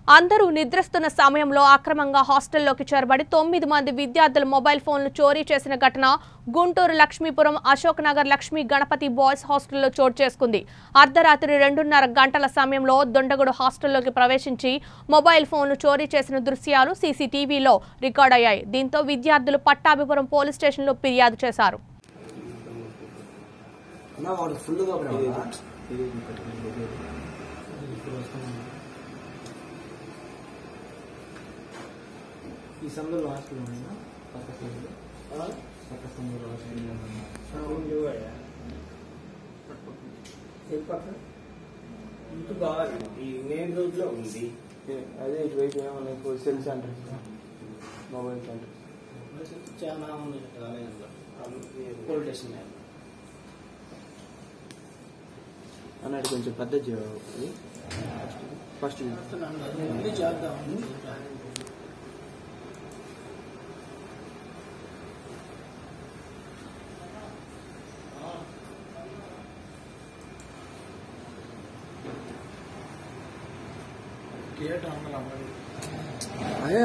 అందరూ నిద్రిస్తున్న సమయంలో అక్రమంగా హాస్టల్లోకి చొరబడి తొమ్మిది మంది విద్యార్థుల మొబైల్ ఫోన్లు చోరీ చేసిన ఘటన గుంటూరు లక్ష్మీపురం అశోక్ నగర్ లక్ష్మీ గణపతి బాయ్స్ హాస్టల్లో చోటు చేసుకుంది అర్ధరాత్రి రెండున్నర గంటల సమయంలో దొండగుడు హాస్టల్లోకి ప్రవేశించి మొబైల్ ఫోన్లు చోరీ చేసిన దృశ్యాలు సీసీటీవీలో రికార్డయ్యాయి దీంతో విద్యార్థులు పట్టాభిపురం పోలీస్ స్టేషన్లో ఫిర్యాదు చేశారు అన్న వాడు ఫుల్గా ఉన్నావా ఈ సందులో హాస్పిటల్ ఉందా పక్క సందులో పక్క సందులో హాస్పిటల్ ఉందా ఏ పక్క ఇంటి బాగా ఈ మెయిన్ రోడ్ లో ఉంది అదే ఇటువైపు ఏమన్నా ఇప్పుడు సెల్ సెంటర్ మొబైల్ సెంటర్ చాలా ఉంది పోలీస్ స్టేషన్ అన్నట్టు కొంచెం పెద్ద చేయాలి ఫస్ట్ చేద్దాం అదే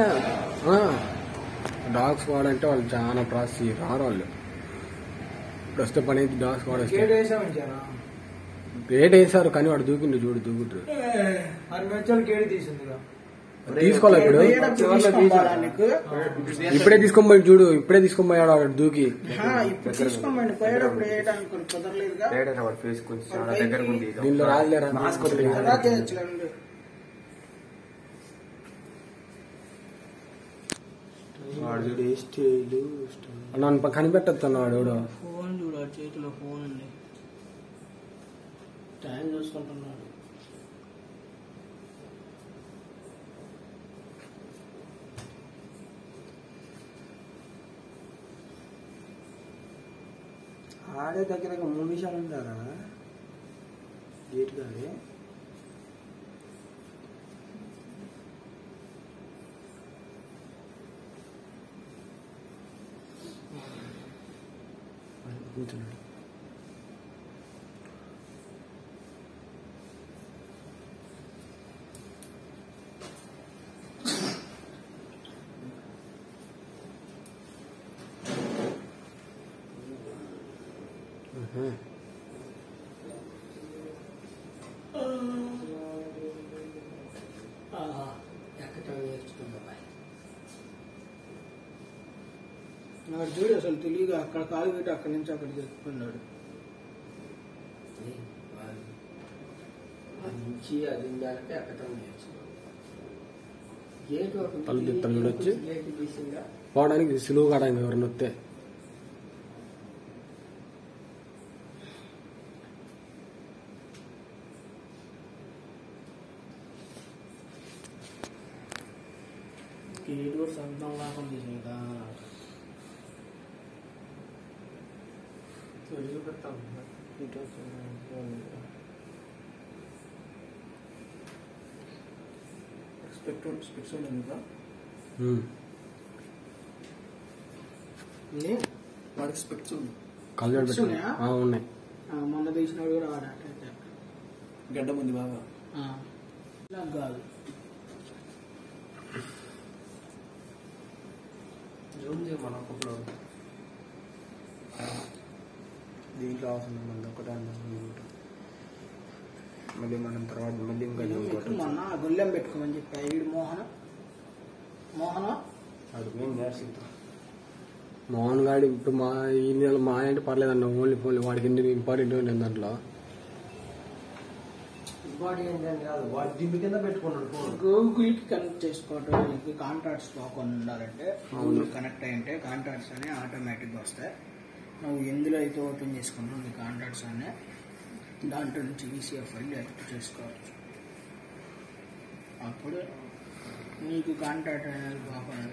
డాగ్ స్క్వాడ్ అంటే వాళ్ళు చాలా ప్రాసెస్ రారు వాళ్ళు ఇప్పుడు వస్తే పని అయితే డాగ్ స్క్వాడ్ వస్తే వేసామంచారా రేట్ వేసారు కానీ వాడు దూకిండు చూడు దూకుంటారు ఆరు మెచ్చాలు కేడి తీసిందిగా తీసుకోవాలి ఇప్పుడు చివర్లో తీసారా నీకు ఇప్పుడే తీసుకొని పోయి చూడు ఇప్పుడే తీసుకొని పోయాడు వాడు దూకి ఇప్పుడు తీసుకోమండి పోయేటప్పుడు వేయడానికి కొన్ని కుదరలేదుగా వాడు ఫేస్ కొంచెం చాలా దగ్గరకు ఉంది దీనిలో రాదులేరా అలా చేయొచ్చులేండి వాడు చూడు ఏ స్టైల్ నన్ను కనిపెట్టొద్దు వాడు ఎవడో ఫోన్ చూడు ఆ చేతిలో ఫోన్ ఉంది టైం చూసుకుంటున్నాడు ఆడే దగ్గర మూడు నిమిషాలు ఉంటారా గేట్ కానీ కూర్చున్నాడు ఆహా. ఎక్కడ నేర్చుకుందా నాకు చూడు అసలు తెలియదు అక్కడ కాలు పెట్టి అక్కడి నుంచి అక్కడికి ఎక్కున్నాడు నుంచి అది ఉందంటే అక్కడ నేర్చుకున్నాడు గేట్ ఒకటి తలుపు తీస్తాను చూడు వచ్చి. గేట్ తీసిందా పోవడానికి సులువు కాడానికి ఎవరిని వస్తే గేట్ కూడా సొంతం లాగా తీసిందా ఉమ్. వాడికి స్పెక్ట్స్ ఉంది కళ్ళజోడు పెట్టు ఉన్నాయా? ఆ, ఉన్నాయి మొన్న తీసినాడు కూడా ఆడట గడ్డ ఉంది బాగా ఇలా కాదు జూమ్ చేయమని ఒకప్పుడు దీంట్లో అవసరం మళ్ళీ ఒకటే అన్నాం మళ్ళీ మనం తర్వాత మళ్ళీ ఇంకా జూమ్ కొట్టచ్చు మొన్న ఆ గొల్లెం పెట్టుకోమని చెప్పా ఈడు మోహన మోహన అది మేము నేర్చుకుంటాం మోహన్ గాడి ఇప్పుడు మా ఈ నెల మా అంటే పర్లేదన్న ఓన్లీ ఫోన్లీ వాడికి ఎన్ని ఇంపార్టెంట్ ఉంది దాంట్లో ఇంకోటి ఏంటంటే కాదు వాడు దిండు కింద పెట్టుకున్నాడు ఫోన్ గూగుల్ కి కనెక్ట్ చేసుకోవటం నీకు కాంటాక్ట్స్ పోకుండా ఉండాలంటే గూగుల్ కనెక్ట్ అయింటే కాంటాక్ట్స్ అని ఆటోమేటిక్గా వస్తాయి నువ్వు ఎందులో అయితే ఓపెన్ చేసుకుంటావు నీ కాంటాక్ట్స్ అనే దాంట్లో నుంచి ఈసీఎఫ్ ఫైల్ ఎడిట్ చేసుకోవచ్చు అప్పుడు నీకు కాంటాక్ట్ అనేది పోకుండా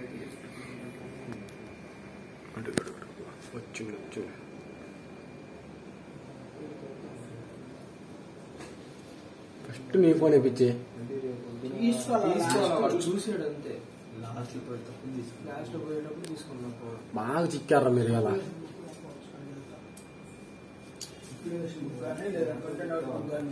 వచ్చింది వచ్చింది ఫస్ట్ నీ ఫోన్ ఇప్పించి తీసుకోవాలా? తీసుకోవాలా? వాడు చూసాడు అంతే లాస్ట్ లో పోయేటప్పుడు తీసుకున్నాం లాస్ట్ లో పోయేటప్పుడు తీసుకున్నాం ఫోన్ బాగా చిక్కారా మీరు ఇలా కానీ లేదనుకుంటే నాకు